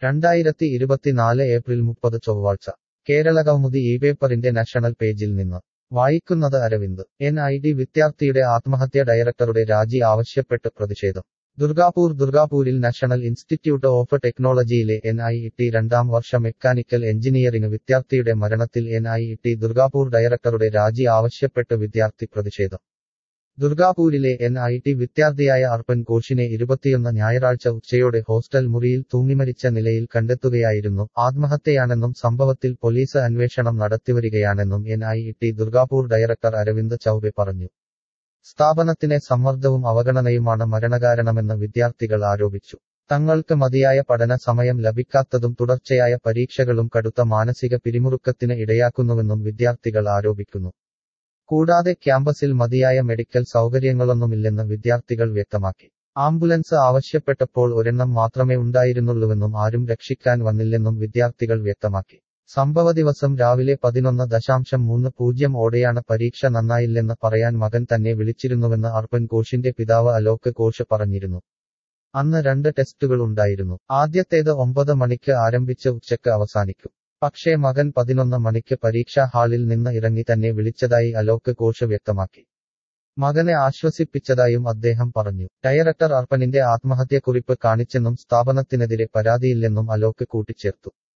രണ്ടായിരത്തി ഇരുപത്തിനാല് ഏപ്രിൽ മുപ്പത് ചൊവ്വാഴ്ച കേരളകൗമുദി ഈ പേപ്പറിന്റെ നാഷണൽ പേജിൽ നിന്ന് വായിക്കുന്നത് അരവിന്ദ് എൻ ഐ ടി വിദ്യാർത്ഥിയുടെ ആത്മഹത്യ ഡയറക്ടറുടെ രാജി ആവശ്യപ്പെട്ട് പ്രതിഷേധം ദുർഗാപൂർ ദുർഗാപൂരിൽ നാഷണൽ ഇൻസ്റ്റിറ്റ്യൂട്ട് ഓഫ് ടെക്നോളജിയിലെ എൻ ഐ ടി രണ്ടാം വർഷ മെക്കാനിക്കൽ എഞ്ചിനീയറിംഗ് വിദ്യാർത്ഥിയുടെ മരണത്തിൽ എൻ ഐ ടി ദുർഗാപൂർ ഡയറക്ടറുടെ രാജി ആവശ്യപ്പെട്ട് വിദ്യാർത്ഥി പ്രതിഷേധം ദുർഗാപൂരിലെ എൻ ഐ ടി വിദ്യാർത്ഥിയായ അർപ്പൻ ഘോഷിനെ ഇരുപത്തിയൊന്ന് ഞായറാഴ്ച ഉച്ചയോടെ ഹോസ്റ്റൽ മുറിയിൽ തൂങ്ങിമരിച്ച നിലയിൽ കണ്ടെത്തുകയായിരുന്നു ആത്മഹത്യയാണെന്നും സംഭവത്തിൽ പോലീസ് അന്വേഷണം നടത്തിവരികയാണെന്നും N I T Durgapur director Arvind Choubey പറഞ്ഞു സ്ഥാപനത്തിനെ സമ്മർദ്ദവും അവഗണനയുമാണ് മരണകാരണമെന്ന് വിദ്യാർത്ഥികൾ ആരോപിച്ചു തങ്ങൾക്ക് മതിയായ പഠന സമയം ലഭിക്കാത്തതും തുടർച്ചയായ പരീക്ഷകളും കടുത്ത മാനസിക പിരിമുറുക്കത്തിന് ഇടയാക്കുന്നുവെന്നും വിദ്യാർത്ഥികൾ ആരോപിക്കുന്നു കൂടാതെ ക്യാമ്പസിൽ മതിയായ മെഡിക്കൽ സൗകര്യങ്ങളൊന്നുമില്ലെന്ന് വിദ്യാർത്ഥികൾ വ്യക്തമാക്കി ആംബുലൻസ് ആവശ്യപ്പെട്ടപ്പോൾ ഒരെണ്ണം മാത്രമേ ഉണ്ടായിരുന്നുള്ളൂവെന്നും ആരും രക്ഷിക്കാൻ വന്നില്ലെന്നും വിദ്യാർത്ഥികൾ വ്യക്തമാക്കി സംഭവ ദിവസം രാവിലെ പതിനൊന്ന് ദശാംശം മൂന്ന് പൂജ്യം ഓടെയാണ് പരീക്ഷ നന്നായില്ലെന്ന് പറയാൻ മകൻ തന്നെ വിളിച്ചിരുന്നുവെന്ന് അർപ്പൻ ഘോഷിന്റെ പിതാവ് അലോക് ഘോഷ് പറഞ്ഞിരുന്നു അന്ന് രണ്ട് ടെസ്റ്റുകൾ ഉണ്ടായിരുന്നു ആദ്യത്തേത് ഒമ്പത് മണിക്ക് ആരംഭിച്ച് ഉച്ചയ്ക്ക് അവസാനിക്കും പക്ഷേ മകൻ പതിനൊന്ന് മണിക്ക് പരീക്ഷാ ഹാളിൽ നിന്ന് ഇറങ്ങി തന്നെ വിളിച്ചതായി അലോക് ഘോഷ് വ്യക്തമാക്കി മകനെ ആശ്വസിപ്പിച്ചതായും അദ്ദേഹം പറഞ്ഞു ഡയറക്ടർ അർപ്പനിന്റെ ആത്മഹത്യക്കുറിപ്പ് കാണിച്ചെന്നും സ്ഥാപനത്തിനെതിരെ പരാതിയില്ലെന്നും അലോക് കൂട്ടിച്ചേർത്തു